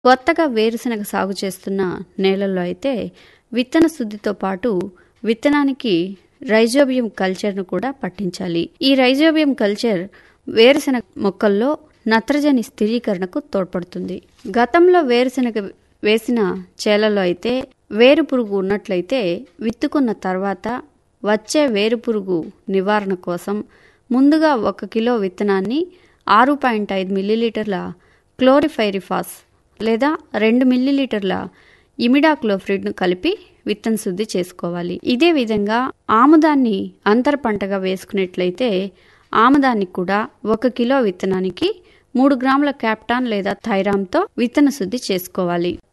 కొత్తగా వేరుశనగ సాగు చేస్తున్న నేలల్లో అయితే విత్తన శుద్ధితో పాటు విత్తనానికి రైజోబియం కల్చర్ను కూడా పట్టించాలి ఈ రైజోబియం కల్చర్ వేరుశనగ మొక్కల్లో నత్రజని స్థిరీకరణకు తోడ్పడుతుంది గతంలో వేరుశనగ వేసిన చేలలో అయితే వేరు పురుగు ఉన్నట్లయితే విత్తుకున్న తర్వాత వచ్చే వేరు పురుగు నివారణ కోసం ముందుగా ఒక కిలో విత్తనాన్ని ఆరు పాయింట్ ఐదు మిల్లీలీటర్ల క్లోరిఫైరిఫాస్ లేదా రెండు మిల్లీలీటర్ల ఇమిడాక్లోఫ్రిడ్ను కలిపి విత్తన శుద్ధి చేసుకోవాలి ఇదే విధంగా ఆముదాన్ని అంతర పంటగా వేసుకున్నట్లయితే ఆముదాన్ని కూడా ఒక కిలో విత్తనానికి మూడు గ్రాముల క్యాప్టాన్ లేదా థైరామ్తో విత్తన శుద్ధి చేసుకోవాలి